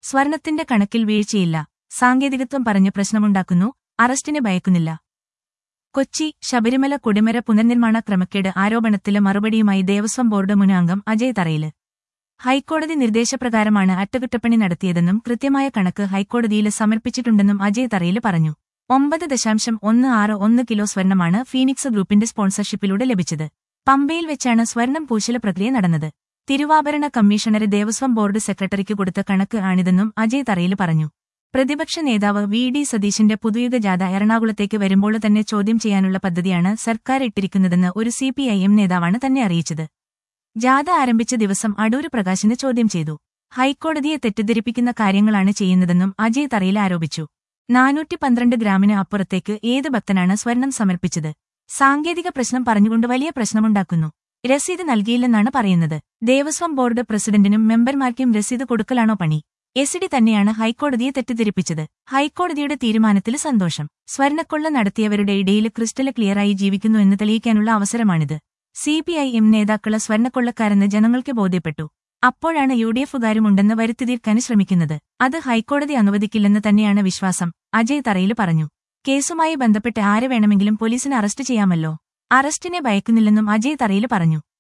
സ്വർണത്തിന്റെ കണക്കിൽ വീഴ്ചയില്ല സാങ്കേതികത്വം പറഞ്ഞ് പ്രശ്നമുണ്ടാക്കുന്നു അറസ്റ്റിനെ ഭയക്കുന്നില്ല കൊച്ചി ശബരിമല കൊടിമര പുനർനിർമ്മാണ ക്രമക്കേട് ആരോപണത്തിലെ മറുപടിയുമായി ദേവസ്വം ബോർഡ് മുൻ അംഗം അജയ് തറയില് ഹൈക്കോടതി നിർദ്ദേശപ്രകാരമാണ് അറ്റകുറ്റപ്പണി നടത്തിയതെന്നും കൃത്യമായ കണക്ക് ഹൈക്കോടതിയിൽ സമർപ്പിച്ചിട്ടുണ്ടെന്നും അജയ് തറയിൽ പറഞ്ഞു ഒമ്പത് ദശാംശം ഒന്ന് ആറ് ഒന്ന് കിലോ സ്വർണമാണ് ഫീനിക്സ് ഗ്രൂപ്പിന്റെ സ്പോൺസർഷിപ്പിലൂടെ ലഭിച്ചത് പമ്പയിൽ വെച്ചാണ് സ്വർണം പൂശല പ്രക്രിയ നടന്നത് തിരുവാഭരണ കമ്മീഷണറെ ദേവസ്വം ബോർഡ് സെക്രട്ടറിക്ക് കൊടുത്ത കണക്ക് ആണിതെന്നും അജയ് തറയിൽ പറഞ്ഞു പ്രതിപക്ഷ നേതാവ് വി ഡി സതീശിന്റെ പുതുയുഗ ജാഥ എറണാകുളത്തേക്ക് വരുമ്പോൾ തന്നെ ചോദ്യം ചെയ്യാനുള്ള പദ്ധതിയാണ് സർക്കാർ ഇട്ടിരിക്കുന്നതെന്ന് ഒരു സിപിഐഎം നേതാവാണ് തന്നെ അറിയിച്ചത് ജാഥ ആരംഭിച്ച ദിവസം അടൂര് പ്രകാശിന് ചോദ്യം ചെയ്തു ഹൈക്കോടതിയെ തെറ്റിദ്ധരിപ്പിക്കുന്ന കാര്യങ്ങളാണ് ചെയ്യുന്നതെന്നും അജയ് തറയിൽ ആരോപിച്ചു നാനൂറ്റി പന്ത്രണ്ട് ഗ്രാമിന് അപ്പുറത്തേക്ക് ഏത് ഭക്തനാണ് സ്വർണം സമർപ്പിച്ചത് സാങ്കേതിക പ്രശ്നം പറഞ്ഞുകൊണ്ട് വലിയ പ്രശ്നമുണ്ടാക്കുന്നു രസീത് നൽകിയില്ലെന്നാണ് പറയുന്നത് ദേവസ്വം ബോർഡ് പ്രസിഡന്റിനും മെമ്പർമാർക്കും രസീത് കൊടുക്കലാണോ പണി എസ് ഡി തന്നെയാണ് ഹൈക്കോടതിയെ തെറ്റിദ്ധരിപ്പിച്ചത് ഹൈക്കോടതിയുടെ തീരുമാനത്തിൽ സന്തോഷം സ്വർണക്കൊള്ള നടത്തിയവരുടെ ഇടയിൽ ക്രിസ്റ്റല് ക്ലിയറായി ജീവിക്കുന്നു എന്ന് തെളിയിക്കാനുള്ള അവസരമാണിത് സിപിഐഎം നേതാക്കള് സ്വർണക്കൊള്ളക്കാരെന്ന് ജനങ്ങൾക്ക് ബോധ്യപ്പെട്ടു അപ്പോഴാണ് യു ഡി എഫുകാരും ഉണ്ടെന്ന് വരുത്തിതീർക്കാൻ ശ്രമിക്കുന്നത് അത് ഹൈക്കോടതി അനുവദിക്കില്ലെന്ന് തന്നെയാണ് വിശ്വാസം അജയ് തറയിൽ പറഞ്ഞു കേസുമായി ബന്ധപ്പെട്ട് ആരെ വേണമെങ്കിലും പോലീസിന് അറസ്റ്റ് ചെയ്യാമല്ലോ അറസ്റ്റിനെ ഭയക്കുന്നില്ലെന്നും അജയ് തറയിൽ പറഞ്ഞു